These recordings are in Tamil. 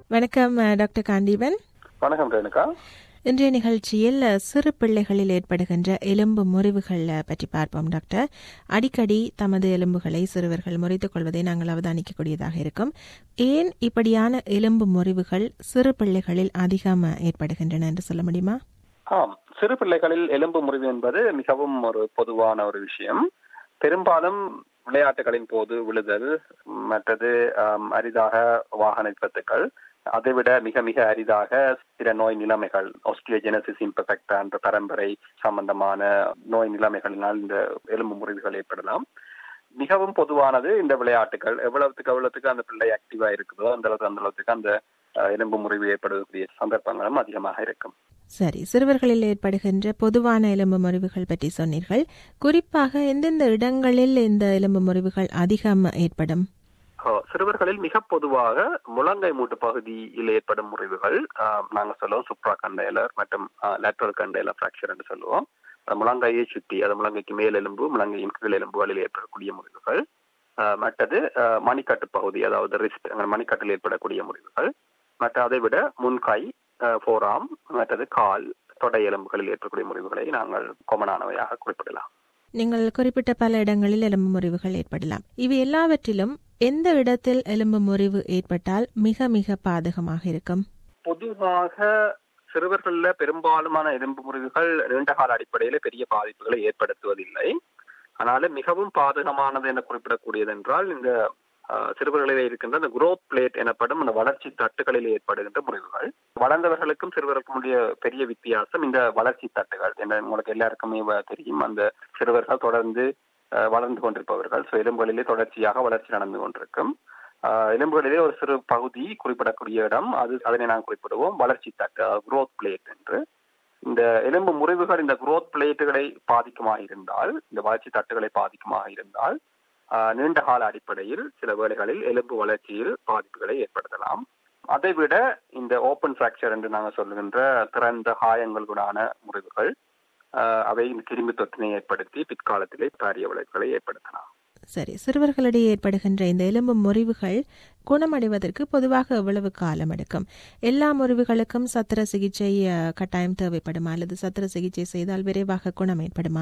வணக்கம் அஹ், டாக்டர் காண்டீபன் வணக்கம் ரேணுகா இன்றைய நிகழ்ச்சியில் அஹ், சிறு பிள்ளைகளில் ஏற்படுகின்ற எலும்பு முறிவுகள் அஹ், பற்றி பார்ப்போம் டாக்டர் அடிக்கடி தமது எலும்புகளை சிறுவர்கள் முறித்துக் கொள்வதை நாங்கள் அவதானிக்கக்கூடியதாக இருக்கும் ஏன் இப்படியான எலும்பு முறிவுகள் சிறு பிள்ளைகளில் அதிகம் அஹ், ஏற்படுகின்றன என்று சொல்ல முடியுமா ஆம் சிறு பிள்ளைகளில் எலும்பு முறிவு என்பது மிகவும் ஒரு பொதுவான ஒரு விஷயம் பெரும்பாலும் விளையாட்டுகளின் போது விழுதல் மற்றது ஆம், அரிதாக வாகன விபத்துக்கள் அதைவிட மிக மிக அரிதாக சில நோய் நிலைமைகள் ஆஸ்டியோஜெனசிஸ் இம்பெக்டா என்ற பரம்பரை சம்பந்தமான நோய் நிலைமைகளினால் இந்த எலும்பு முறிவுகள் ஏற்படலாம் மிகவும் பொதுவானது இந்த விளையாட்டுகள் எவ்வளவுக்கு எவ்வளவுக்கு அந்த பிள்ளை ஆக்டிவா இருக்குதோ அந்த அளவுக்கு அந்த அளவுக்கு அந்த அஹ், எலும்பு முறிவு ஏற்படக்கூடிய சந்தர்ப்பங்களும் அதிகமாக இருக்கும் சரி சிறுவர்களில் ஏற்படுகின்ற பொதுவான எலும்பு முறிவுகள் பற்றி சொன்னீர்கள் குறிப்பாக எந்தெந்த இடங்களில் இந்த எலும்பு முறிவுகள் அதிகம் ஏற்படும் ஆ, சிறுவர்களில் மிக பொதுவாக முழங்கை மூட்டு பகுதியில் ஏற்படும் முறிவுகள் ஆ, நாங்க சொல்லுவோம் சுப்ரா கண்டைலர் மற்றும் லேட்ரல் கண்டைலர் ஃபிராக்சர் என்று சொல்லுவோம் அது முழங்கையை சுற்றி அது முழங்கைக்கு மேல் எலும்பு முழங்கையின் கீழ் எலும்புகளில் ஏற்படக்கூடிய முறிவுகள் ஆ, மற்றது ஆ, மணிக்கட்டு பகுதி அதாவது ரிஸ்ட் மணிக்கட்டில் ஏற்படக்கூடிய முறிவுகள் மற்ற அதை விட முன்கை ஃபோராம் மற்றது கால் தொடை எலும்புகளில் ஏற்படக்கூடிய முறிவுகளை நாங்கள் கொமனானவையாக குறிப்பிடலாம் நீங்கள் குறிப்பிட்ட பல இடங்களில் எலும்பு முறிவுகள் ஏற்படலாம் இவை எல்லாவற்றிலும் எந்த இடத்தில் எலும்பு முறிவு ஏற்பட்டால் மிக மிக பாதகமாக இருக்கும் பொதுவாக சிறுவர்கள்ல பெரும்பாலுமான எலும்பு முறிவுகள் நீண்ட கால அடிப்படையில பெரிய பாதிப்புகளை ஏற்படுத்துவதில்லை ஆனாலும் மிகவும் பாதகமானது என குறிப்பிடக்கூடியது என்றால் இந்த அஹ், சிறுவர்களிலே இருக்கின்ற இந்த குரோத் பிளேட் எனப்படும் அந்த வளர்ச்சி தட்டுகளில் ஏற்படுகின்ற முறிவுகள் வளர்ந்தவர்களுக்கும் சிறுவர்களுக்கும் உடைய பெரிய வித்தியாசம் இந்த வளர்ச்சி தட்டுகள் என்ன உங்களுக்கு எல்லாருக்குமே வ- தெரியும் அந்த சிறுவர்கள் தொடர்ந்து அஹ், வளர்ந்து கொண்டிருப்பவர்கள் ஸோ எலும்புகளிலே தொடர்ச்சியாக வளர்ச்சி நடந்து கொண்டிருக்கும் ஆஹ் எலும்புகளிலே ஒரு சிறு பகுதி குறிப்பிடக்கூடிய இடம் அது அதனை நாம் குறிப்பிடுவோம் வளர்ச்சி தட்டு குரோத் பிளேட் என்று இந்த எலும்பு முறிவுகள் இந்த குரோத் பிளேட்டுகளை பாதிக்குமாக இருந்தால் இந்த வளர்ச்சி தட்டுகளை பாதிக்குமாக இருந்தால் ஆஹ் நீண்ட கால அடிப்படையில் சில வேளைகளில் எலும்பு வளர்ச்சியில் பாதிப்புகளை ஏற்படுத்தலாம் அதைவிட இந்த ஓப்பன் ஃபிராக்சர் என்று நாங்கள் சொல்லுகின்ற திறந்த காயங்களுடான முறிவுகள் ஆஹ் அவை இந்த கிருமி தொற்றினை ஏற்படுத்தி பிற்காலத்திலே பாரிய விளைவுகளை ஏற்படுத்தலாம் சரி சிறுவர்களிடையே ஏற்படுகின்ற இந்த எலும்பு முறிவுகள் குணமடைவதற்கு பொதுவாக எவ்வளவு காலம் எடுக்கும் எல்லா முறிவுகளுக்கும் சத்திர சிகிச்சை அஹ், கட்டாயம் தேவைப்படுமா அல்லது சத்திர சிகிச்சை செய்தால் விரைவாக குணம் ஏற்படுமா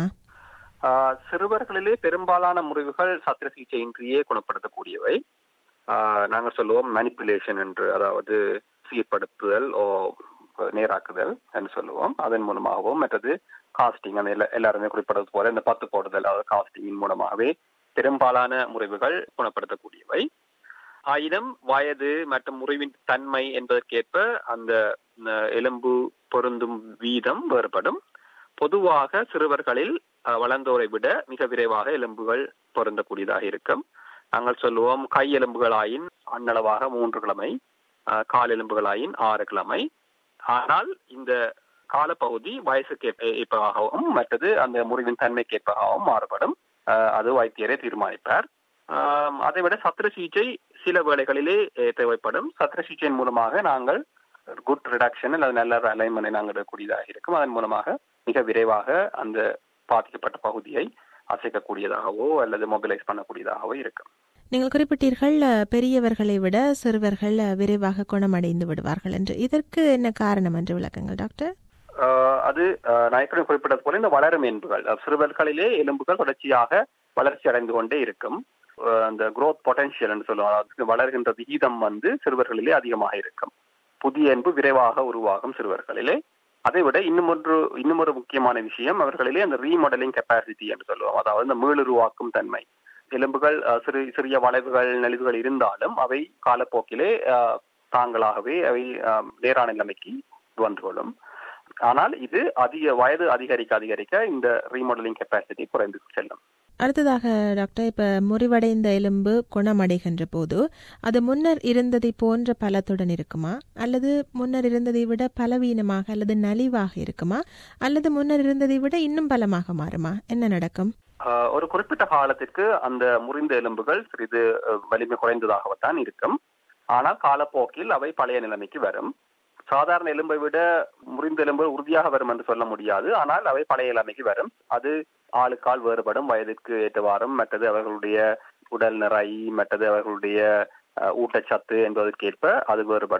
ஆஹ் சிறுவர்களிலே பெரும்பாலான முறிவுகள் சத்திர சிகிச்சையின்றியே குணப்படுத்தக்கூடியவை ஆஹ் நாங்க சொல்லுவோம் மேனிப்புலேஷன் என்று அதாவது சீர்படுத்துதல் ஓ நேராக்குதல் என்று சொல்லுவோம் அதன் மூலமாகவும் மற்றது காஸ்டிங் அந்த எல்லா- எல்லாருமே குறிப்பிடுறது போல இந்த பத்து போடுதல் அதாவது காஸ்டிங்கின் மூலமாகவே பெரும்பாலான முறிவுகள் குணப்படுத்தக்கூடியவை ஆயினும் வயது மற்றும் முறிவின் தன்மை என்பதற்கேற்ப அந்த அஹ், எலும்பு பொருந்தும் வீதம் வேறுபடும் பொதுவாக சிறுவர்களில் அஹ், வளர்ந்தோரை விட மிக விரைவாக எலும்புகள் பொருந்தக்கூடியதாக இருக்கும் நாங்கள் சொல்லுவோம் கை எலும்புகளாயின் அண்ணளவாக மூன்று கிழமை அஹ், கால் எலும்புகளாயின் ஆறு கிழமை ஆனால் இந்த காலப்பகுதி வயசுக்கு ஏற்பவாகவும் மற்றது அந்த முறிவின் தன்மைக்கேற்பவாகவும் மாறுபடும் அஹ், அது வைத்தியரே தீர்மானிப்பார் ஆம், அதை விட சத்திர சிகிச்சை சில வேளைகளிலே அஹ், தேவைப்படும் சத்திர சிகிச்சையின் மூலமாக நாங்கள் குட் ரிடக்ஷன் அல்லது நல்ல அலைன்மெண்டை நாங்கள் எடுக்கக்கூடியதாக இருக்கும் அதன் மூலமாக மிக விரைவாக அந்த பாதிக்கப்பட்ட பகுதியை அசைக்கக்கூடியதாகவோ அல்லது மொபிலைஸ் பண்ணக்கூடியதாகவோ இருக்கும் நீங்கள் குறிப்பிட்டீர்கள் அஹ், பெரியவர்களை விட சிறுவர்கள் அஹ், விரைவாக குணமடைந்து விடுவார்கள் என்று இதற்கு என்ன காரணம் என்று விளக்குங்கள் டாக்டர் ஆஹ் அது ஆஹ் நான் ஏற்கனவே குறிப்பிட்டது போல இந்த வளரும் எலும்புகள் அஹ் சிறுவர்களிலே எலும்புகள் தொடர்ச்சியாக வளர்ச்சி அடைந்து கொண்டே இருக்கும் ஆஹ் அந்த growth பொட்டன்ஷியல் என்று சொல்லுவோம் அதாவது வளர்கின்ற விகிதம் வந்து சிறுவர்களிலே அதிகமாக இருக்கும் புதிய எலும்பு விரைவாக உருவாகும் சிறுவர்களிலே அதை விட இன்னும் ஒன்று இன்னும் ஒரு முக்கியமான விஷயம் அவர்களிலே அந்த ரீமாடலிங் கெப்பாசிட்டி என்று சொல்லுவோம் அதாவது இந்த மீளுருவாக்கும் தன்மை எலும்புகள் ஆஹ் சிறு சிறிய வளைவுகள் நெளிவுகள் இருந்தாலும் அவை காலப்போக்கிலே ஆஹ் தாங்களாகவே அவை ஆஹ் நேரான நிலைமைக்கு வந்து கொள்ளும் ஆனால் இது அதிக வயது அதிகரிக்க அதிகரிக்க இந்த ரீமாடலிங் கெப்பாசிட்டி குறைந்து செல்லும் அடுத்ததாக டாக்டர் இப்ப முறிவடைந்த எலும்பு குணமடைகின்ற போது அது முன்னர் இருந்ததை போன்ற பலத்துடன் இருக்குமா அல்லது முன்னர் இருந்ததை விட பலவீனமாக அல்லது நலிவாக இருக்குமா அல்லது முன்னர் இருந்ததை விட இன்னும் பலமாக மாறுமா என்ன நடக்கும் ஆஹ் ஒரு குறிப்பிட்ட காலத்திற்கு அந்த முறிந்த எலும்புகள் சிறிது அஹ், வலிமை குறைந்ததாகத்தான் இருக்கும் ஆனால் காலப்போக்கில் அவை பழைய நிலைமைக்கு வரும் சாதாரண எலும்பை விட முறிந்த எலும்பு உறுதியாக வரும் என்று சொல்ல முடியாது ஆனால் அவை பழைய நிலைமைக்கு வரும் அது ஆளுக்கால் வேறுபடும் வயதிற்கு ஏற்றவாறும் மற்றது அவர்களுடைய உடல் நிறை மற்றது அவர்களுடைய அஹ், ஊட்டச்சத்து என்பதற்கேற்ப அது வேறுபடும்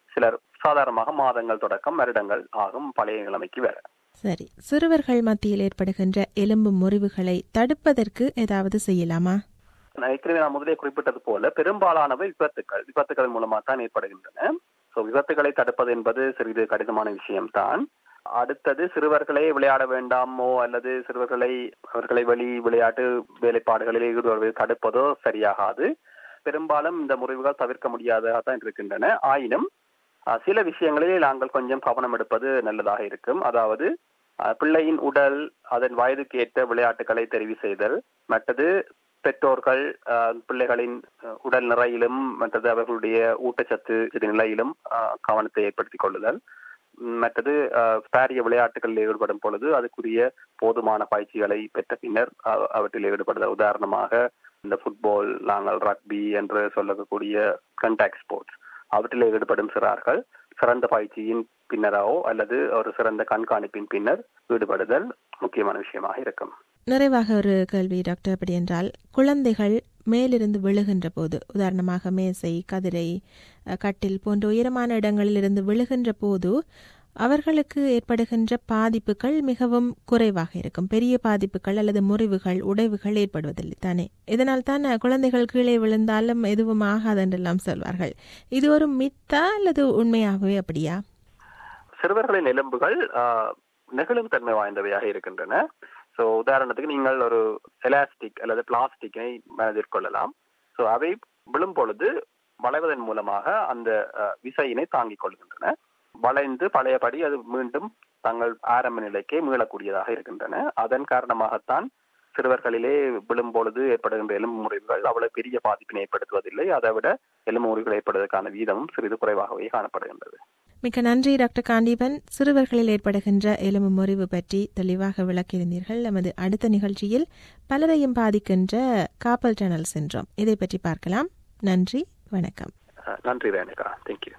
சிலர் சாதாரணமாக மாதங்கள் தொடக்கம் வருடங்கள் ஆகும் பழைய நிலைமைக்கு வேற சரி சிறுவர்கள் மத்தியில் ஏற்படுகின்ற எலும்பு முறிவுகளை தடுப்பதற்கு ஏதாவது செய்யலாமா நான் ஏற்கனவே நான் முதலே குறிப்பிட்டது போல பெரும்பாலானவை விபத்துக்கள் விபத்துக்கள் மூலமா தான் ஏற்படுகின்றன ஸோ விபத்துகளை தடுப்பது என்பது சிறிது கடினமான விஷயம்தான் அடுத்தது சிறுவர்களை விளையாட வேண்டாமோ அல்லது சிறுவர்களை அவர்களை வெளி விளையாட்டு வேலைப்பாடுகளில் ஈடுபடுவதை தடுப்பதோ சரியாகாது பெரும்பாலும் இந்த முறிவுகள் தவிர்க்க முடியாததாக தான் இருக்கின்றன ஆயினும் சில விஷயங்களில் நாங்கள் கொஞ்சம் கவனம் எடுப்பது நல்லதாக இருக்கும் அதாவது பிள்ளையின் உடல் அதன் வயதுக்கு ஏற்ற விளையாட்டுகளை தெரிவு செய்தல் மற்றது பெற்றோர்கள் பிள்ளைகளின் உடல் நிறையிலும் மற்றது அவர்களுடைய ஊட்டச்சத்து நிலையிலும் கவனத்தை ஏற்படுத்திக் கொள்ளுதல் மற்றது பாரிய விளையாட்டுகளில் ஈடுபடும் பொழுது அதுக்குரிய போதுமான பயிற்சிகளை பெற்ற பின்னர் அவற்றில் ஈடுபடுதல் உதாரணமாக இந்த ஃபுட்பால் நாங்கள் ரக்பி என்று சொல்லக்கூடிய கண்டாக்ட் ஸ்போர்ட்ஸ் அவற்றில் ஈடுபடும் சிறார்கள் சிறந்த பயிற்சியின் பின்னராவோ அல்லது ஒரு சிறந்த கண்காணிப்பின் பின்னர் ஈடுபடுதல் முக்கியமான விஷயமாக இருக்கும் நிறைவாக ஒரு கேள்வி டாக்டர் அப்படி என்றால் குழந்தைகள் மேலிருந்து விழுகின்ற போது உதாரணமாக மேசை கதிரை கட்டில் போன்ற உயரமான இடங்களில் இருந்து விழுகின்ற போது அவர்களுக்கு ஏற்படுகின்ற பாதிப்புகள் மிகவும் குறைவாக இருக்கும் பெரிய பாதிப்புகள் அல்லது முறிவுகள் உடைவுகள் ஏற்படுவதில்லை தானே இதனால் தான் குழந்தைகள் கீழே விழுந்தாலும் எதுவும் ஆகாது என்றெல்லாம் சொல்வார்கள் இது ஒரு மித்தா அல்லது உண்மையாகவே அப்படியா சிறுவர்களின் எலும்புகள் நெகிழும் தன்மை வாய்ந்தவையாக இருக்கின்றன ஸோ உதாரணத்துக்கு நீங்கள் ஒரு எலாஸ்டிக் அல்லது பிளாஸ்டிக்கை மனதில் கொள்ளலாம் ஸோ அவை விழும் பொழுது வளைவதன் மூலமாக அந்த விசையினை தாங்கிக் கொள்கின்றன வளைந்து பழையபடி அது மீண்டும் தங்கள் ஆரம்ப நிலைக்கே மீளக்கூடியதாக இருக்கின்றன அதன் காரணமாகத்தான் சிறுவர்களிலே விழும் பொழுது ஏற்படுகின்ற எலும்பு முறிவுகள் அவ்வளவு பெரிய பாதிப்பினை ஏற்படுத்துவதில்லை அதை விட எலும்பு முறிவுகள் ஏற்படுவதற்கான வீதமும் சிறிது குறைவாகவே காணப்படுகின்றது மிக்க நன்றி டாக்டர் காண்டீபன் சிறுவர்களில் ஏற்படுகின்ற எலும்பு முறிவு பற்றி தெளிவாக விளக்கியிருந்தீர்கள் நமது அடுத்த நிகழ்ச்சியில் பலரையும் பாதிக்கின்ற காப்பல் டனல் சென்றோம் இதை பற்றி பார்க்கலாம் நன்றி வணக்கம் நன்றி ரேணுகா தேங்க்யூ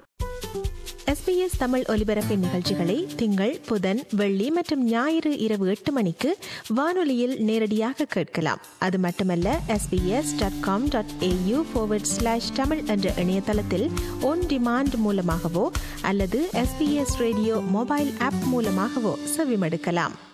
எஸ்பிஎஸ் தமிழ் ஒலிபரப்பின் நிகழ்ச்சிகளை திங்கள் புதன் வெள்ளி மற்றும் ஞாயிறு இரவு எட்டு மணிக்கு வானொலியில் நேரடியாக கேட்கலாம் அது மட்டுமல்ல SBS dot com dot AU forward slash Tamil என்ற இணையதளத்தில் ஒன் டிமாண்ட் மூலமாகவோ அல்லது எஸ்பிஎஸ் ரேடியோ மொபைல் ஆப் மூலமாகவோ செவிமடுக்கலாம்